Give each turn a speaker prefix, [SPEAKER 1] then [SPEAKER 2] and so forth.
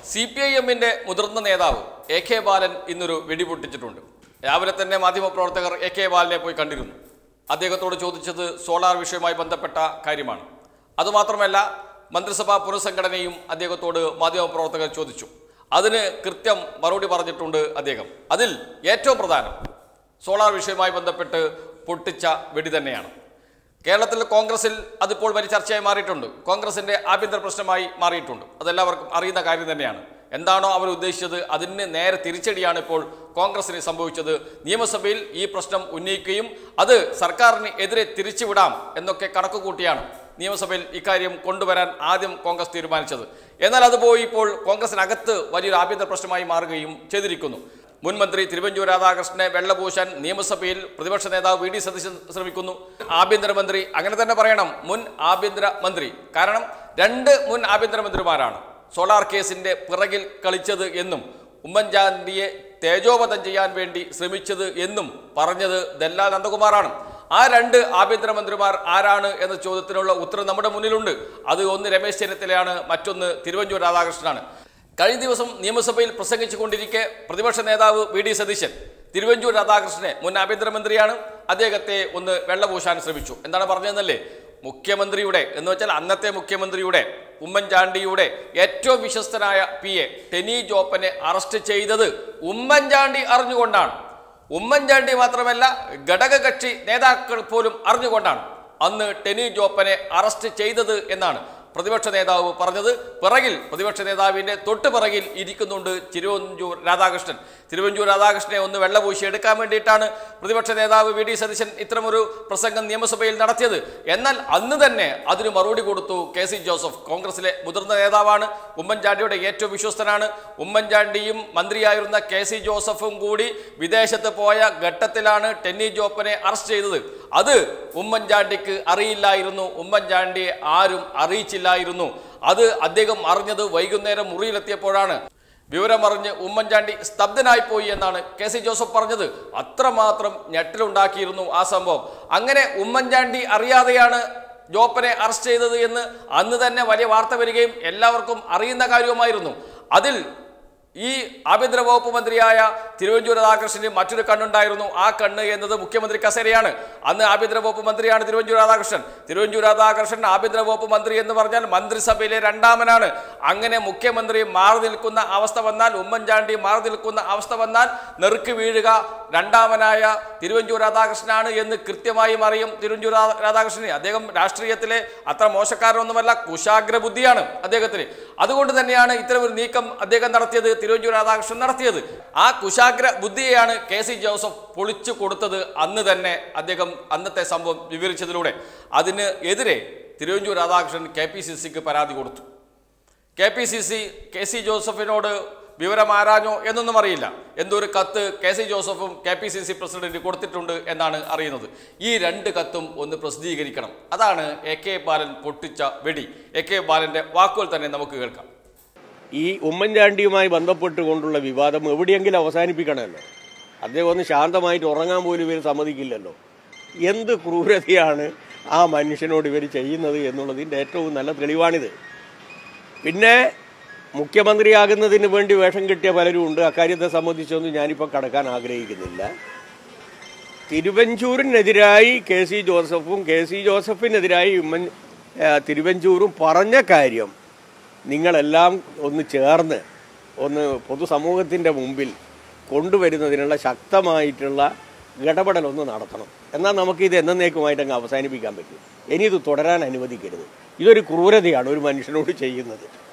[SPEAKER 1] C P I എമ്മിന്റെ മുതിർന്ന നേതാവ് എ കെ ബാലൻ ഇന്നൊരു വെടിപൊട്ടിച്ചിട്ടുണ്ട് രാവിലെ തന്നെ മാധ്യമപ്രവർത്തകർ എ കെ ബാലനെ പോയി കണ്ടിരുന്നു അദ്ദേഹത്തോട് ചോദിച്ചത് സോളാർ വിഷയവുമായി ബന്ധപ്പെട്ട കാര്യമാണ് അതുമാത്രമല്ല മന്ത്രിസഭാ പുനഃസംഘടനയും അദ്ദേഹത്തോട് മാധ്യമപ്രവർത്തകർ ചോദിച്ചു അതിന് കൃത്യം മറുപടി പറഞ്ഞിട്ടുണ്ട് അദ്ദേഹം അതിൽ ഏറ്റവും പ്രധാനം സോളാർ വിഷയവുമായി ബന്ധപ്പെട്ട് പൊട്ടിച്ച വെടി തന്നെയാണ് കേരളത്തിൽ കോൺഗ്രസിൽ അതിപ്പോൾ വലിയ ചർച്ചയായി മാറിയിട്ടുണ്ട് കോൺഗ്രസിന്റെ ആഭ്യന്തര പ്രശ്നമായി മാറിയിട്ടുണ്ട് അതെല്ലാവർക്കും അറിയുന്ന കാര്യം തന്നെയാണ് എന്താണോ അവർ ഉദ്ദേശിച്ചത് അതിന് നേരെ തിരിച്ചടിയാണ് ഇപ്പോൾ കോൺഗ്രസിന് സംഭവിച്ചത് നിയമസഭയിൽ ഈ പ്രശ്നം ഉന്നയിക്കുകയും അത് സർക്കാരിന് എതിരെ തിരിച്ചുവിടാം എന്നൊക്കെ കണക്കുകൂട്ടിയാണ് നിയമസഭയിൽ ഇക്കാര്യം കൊണ്ടുവരാൻ ആദ്യം കോൺഗ്രസ് തീരുമാനിച്ചത് എന്നാൽ അത് പോയി ഇപ്പോൾ കോൺഗ്രസിനകത്ത് വലിയൊരു ആഭ്യന്തര പ്രശ്നമായി മാറുകയും ചെയ്തിരിക്കുന്നു മുൻ മന്ത്രി തിരുവഞ്ചൂർ രാധാകൃഷ്ണനെ വെള്ളപൂശാൻ നിയമസഭയിൽ പ്രതിപക്ഷ നേതാവ് വി ഡി സതീശൻ ശ്രമിക്കുന്നു ആഭ്യന്തരമന്ത്രി അങ്ങനെ തന്നെ പറയണം മുൻ ആഭ്യന്തര മന്ത്രി കാരണം രണ്ട് മുൻ ആഭ്യന്തരമന്ത്രിമാരാണ് സോളാർ കേസിന്റെ പിറകിൽ കളിച്ചത് എന്നും ഉമ്മൻചാണ്ടിയെ തേജോവധം ചെയ്യാൻ വേണ്ടി ശ്രമിച്ചത് എന്നും പറഞ്ഞത് ദല്ലാൽ നന്ദകുമാറാണ് ആ രണ്ട് ആഭ്യന്തരമന്ത്രിമാർ ആരാണ് എന്ന ചോദ്യത്തിനുള്ള ഉത്തരം നമ്മുടെ മുന്നിലുണ്ട് അത് ഒന്ന് രമേശ് ചെന്നിത്തലയാണ് മറ്റൊന്ന് തിരുവഞ്ചൂർ രാധാകൃഷ്ണനാണ് കഴിഞ്ഞ ദിവസം നിയമസഭയിൽ പ്രസംഗിച്ചുകൊണ്ടിരിക്കെ പ്രതിപക്ഷ നേതാവ് വി ഡി സതീശൻ തിരുവഞ്ചൂർ രാധാകൃഷ്ണനെ മുൻ ആഭ്യന്തരമന്ത്രിയാണ് അദ്ദേഹത്തെ ഒന്ന് വെള്ളപൂശാൻ ശ്രമിച്ചു എന്താണ് പറഞ്ഞതെന്നല്ലേ മുഖ്യമന്ത്രിയുടെ എന്ന് വെച്ചാൽ അന്നത്തെ മുഖ്യമന്ത്രിയുടെ ഉമ്മൻചാണ്ടിയുടെ ഏറ്റവും വിശ്വസ്തനായ പി എ ടെനി ജോപ്പനെ അറസ്റ്റ് ചെയ്തത് ഉമ്മൻചാണ്ടി അറിഞ്ഞുകൊണ്ടാണ് ഉമ്മൻചാണ്ടി മാത്രമല്ല ഘടകകക്ഷി നേതാക്കൾ പോലും അറിഞ്ഞുകൊണ്ടാണ് അന്ന് ടെനി ജോപ്പനെ അറസ്റ്റ് ചെയ്തത് എന്നാണ് പ്രതിപക്ഷ നേതാവ് പറഞ്ഞത് പിറകിൽ പ്രതിപക്ഷ നേതാവിന്റെ തൊട്ട് പിറകിൽ ഇരിക്കുന്നുണ്ട് തിരുവഞ്ചൂർ രാധാകൃഷ്ണൻ തിരുവഞ്ചൂർ രാധാകൃഷ്ണനെ ഒന്ന് വെള്ളപൂശി എടുക്കാൻ വേണ്ടിയിട്ടാണ് പ്രതിപക്ഷ നേതാവ് വി ഡി സതീശൻ ഇത്തരമൊരു പ്രസംഗം നിയമസഭയിൽ നടത്തിയത് എന്നാൽ അന്ന് തന്നെ അതിന് മറുപടി കൊടുത്തു കെ സി ജോസഫ് കോൺഗ്രസിലെ മുതിർന്ന നേതാവാണ് ഉമ്മൻചാണ്ടിയുടെ ഏറ്റവും വിശ്വസ്തനാണ് ഉമ്മൻചാണ്ടിയും മന്ത്രിയായിരുന്ന കെ സി ജോസഫും കൂടി വിദേശത്ത് പോയ ഘട്ടത്തിലാണ് ടെന്നി ജോപ്പനെ അറസ്റ്റ് ചെയ്തത് അത് ഉമ്മൻചാണ്ടിക്ക് അറിയില്ലായിരുന്നു ഉമ്മൻചാണ്ടിയെ ആരും അറിയിച്ചില്ലായിരുന്നു അത് അദ്ദേഹം അറിഞ്ഞത് വൈകുന്നേരം മുറിയിലെത്തിയപ്പോഴാണ് വിവരമറിഞ്ഞ് ഉമ്മൻചാണ്ടി സ്തബ്ധനായി പോയി എന്നാണ് കെ സി ജോസഫ് പറഞ്ഞത് അത്രമാത്രം ഞെട്ടലുണ്ടാക്കിയിരുന്നു ആ സംഭവം അങ്ങനെ ഉമ്മൻചാണ്ടി അറിയാതെയാണ് ജോപ്പനെ അറസ്റ്റ് ചെയ്തത് എന്ന് അന്ന് തന്നെ വലിയ വാർത്ത വരികയും എല്ലാവർക്കും അറിയുന്ന കാര്യവുമായിരുന്നു അതിൽ ഈ ആഭ്യന്തര വകുപ്പ് മന്ത്രിയായ തിരുവഞ്ചൂർ രാധാകൃഷ്ണന് മറ്റൊരു കണ്ണുണ്ടായിരുന്നു ആ കണ്ണ് എന്നത് മുഖ്യമന്ത്രി കസേരയാണ് അന്ന് ആഭ്യന്തര വകുപ്പ് മന്ത്രിയാണ് തിരുവഞ്ചൂർ രാധാകൃഷ്ണൻ തിരുവഞ്ചൂർ രാധാകൃഷ്ണൻ ആഭ്യന്തര വകുപ്പ് മന്ത്രി എന്ന് പറഞ്ഞാൽ മന്ത്രിസഭയിലെ രണ്ടാമനാണ് അങ്ങനെ മുഖ്യമന്ത്രി മാറി നിൽക്കുന്ന അവസ്ഥ വന്നാൽ ഉമ്മൻചാണ്ടി മാറി നിൽക്കുന്ന അവസ്ഥ വന്നാൽ നെറുക്ക് വീഴുക രണ്ടാമനായ തിരുവഞ്ചൂർ രാധാകൃഷ്ണനാണ് എന്ന് കൃത്യമായും അറിയും തിരുവഞ്ചൂർ രാ- രാധാകൃഷ്ണന് അദ്ദേഹം രാഷ്ട്രീയത്തിലെ അത്ര മോശക്കാരനൊന്നുമല്ല കുശാഗ്ര ബുദ്ധിയാണ് അദ്ദേഹത്തിന് അതുകൊണ്ട് തന്നെയാണ് ഇത്തരം ഒരു നീക്കം അദ്ദേഹം നടത്തിയത് തിരുവഞ്ചൂർ രാധാകൃഷ്ണൻ നടത്തിയത് ആ കുശാഗ്ര ബുദ്ധിയെയാണ് കെ സി ജോസഫ് പൊളിച്ചു കൊടുത്തത് അന്ന് തന്നെ അദ്ദേഹം അന്നത്തെ സംഭവം വിവരിച്ചതിലൂടെ അതിന് എതിരെ Thiruvanchoor Radhakrishnan K P C സിക്ക് പരാതി കൊടുത്തു K P C C K C ജോസഫിനോട് വിവരം ആരാഞ്ഞോ എന്നൊന്നും അറിയില്ല എന്തോ ഒരു കത്ത് കെ സി ജോസഫും K P C C president കൊടുത്തിട്ടുണ്ട് എന്നാണ് അറിയുന്നത് ഈ രണ്ട് കത്തും ഒന്ന് പ്രസിദ്ധീകരിക്കണം അതാണ് എ കെ ബാലൻ പൊട്ടിച്ച വെടി എ കെ ബാലന്റെ വാക്കുകൾ തന്നെ നമുക്ക് കേൾക്കാം
[SPEAKER 2] ഈ ഉമ്മൻചാണ്ടിയുമായി ബന്ധപ്പെട്ടുകൊണ്ടുള്ള വിവാദം എവിടെയെങ്കിലും അവസാനിപ്പിക്കണമല്ലോ അദ്ദേഹം ഒന്ന് ശാന്തമായിട്ട് ഉറങ്ങാൻ പോലും ഇവർ സമ്മതിക്കില്ലല്ലോ എന്ത് ക്രൂരതയാണ് ആ മനുഷ്യനോട് ഇവർ ചെയ്യുന്നത് എന്നുള്ളതിൻ്റെ ഏറ്റവും നല്ല തെളിവാണിത് പിന്നെ മുഖ്യമന്ത്രിയാകുന്നതിന് വേണ്ടി വേഷം കിട്ടിയ പലരും ഉണ്ട് അക്കാര്യത്തെ സംബന്ധിച്ചൊന്നും ഞാനിപ്പോൾ കടക്കാൻ ആഗ്രഹിക്കുന്നില്ല തിരുവഞ്ചൂരിനെതിരായി കെ സി ജോസഫും കെ സി ജോസഫിനെതിരായി ഉമ്മൻ ആ, തിരുവഞ്ചൂരും പറഞ്ഞ കാര്യം നിങ്ങളെല്ലാം ഒന്ന് ചേർന്ന് ഒന്ന് പൊതുസമൂഹത്തിൻ്റെ മുമ്പിൽ കൊണ്ടുവരുന്നതിനുള്ള ശക്തമായിട്ടുള്ള ഇടപെടൽ ഒന്ന് നടത്തണം എന്നാൽ നമുക്ക് ഇത് എന്നേക്കുമായിട്ട് അങ്ങ് അവസാനിപ്പിക്കാൻ പറ്റും ഇനി ഇത് തുടരാൻ അനുവദിക്കരുത് ഇതൊരു ക്രൂരതയാണ് ഒരു മനുഷ്യനോട് ചെയ്യുന്നത്